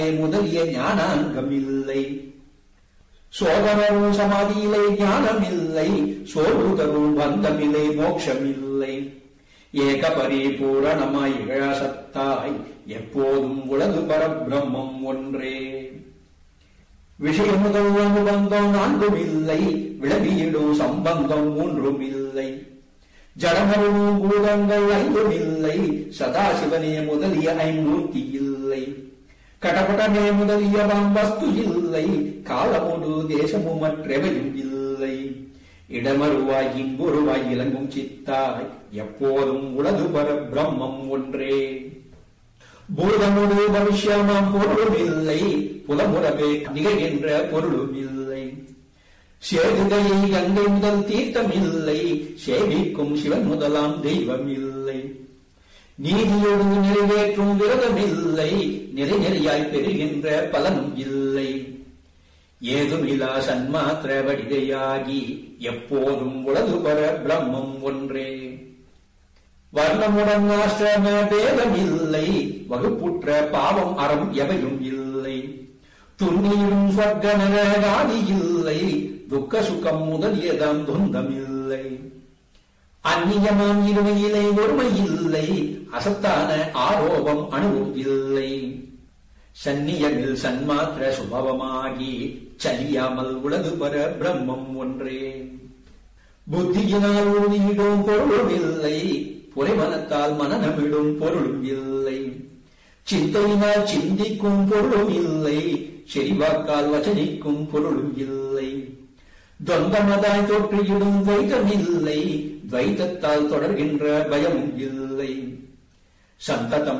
முதலிய ஞானாங்கம் இல்லை சோதனரும் சமாதியிலே ஞானமில்லை சோர்வு தரும் பந்தமில்லை மோட்சமில்லை ஏக பரிபூரணமாய் இழசத்தாய் எப்போதும் உலகு பரபிரம்மம் ஒன்றே விஷயம் முதல் அனுபந்தம் நான்கும் இல்லை விளவியிடும் சம்பந்தம் மூன்றும் இல்லை ஜடமருவும் பூதங்கள் ஐந்தும் இல்லை சதாசிவனே முதலிய ஐமூர்த்தி இல்லை கடபடனே முதலிய வஸ்து இல்லை காலமோடு தேசமும் மற்றவையும் இல்லை இடமருவாய் இங்குருவாய் இலங்கும் சித்தாய் எப்போதும் உலகு பர பிரம்மம் ஒன்றே பூதமுடு பவிஷ்யமாம் பொருளும் இல்லை புலமுறவே நிகழ்கின்ற பொருளும் இல்லை சேதுகையை கங்கை முதல் தீர்த்தம் இல்லை சேவிக்கும் சிவன் முதலாம் தெய்வம் இல்லை நீதியோடு நிறைவேற்றும் விரதம் இல்லை நிறை நிறையாய் பெறுகின்ற பலனும் இல்லை ஏதுமிலா சன்மாத்திர வடிகையாகி எப்போதும் உலகு பர பிரம்மம் ஒன்றே வர்ணமுடன் ஆசிரம பேதம் இல்லை வகுப்புற்ற பாவம் அறம் எவையும் இல்லை துண்ணீரும் சொர்க்க நரகாதி இல்லை துக்க சுகம் முதலியதாம் துந்தம் இல்லை அந்நியமாம் இருமையிலே ஒருமை இல்லை அசத்தான ஆரோபம் அணுவும் இல்லை சந்நியமில் சன்மாத்திர சுபவமாகி சலியாமல் உலகு பர பிரம்மம் ஒன்றே புத்தியினால் ஊதியிடும் பொருளும் இல்லை புரைமனத்தால் மனநமிடும் பொருளும் இல்லை சிந்தையினால் சிந்திக்கும் பொருளும் இல்லை செறிவாக்கால் வச்சனிக்கும் பொருளும் இல்லை தொந்தமதாய் தோற்றியிடும் துவைதம் இல்லை துவைதத்தால் தொடர்கின்ற பயமும் இல்லை சந்ததம்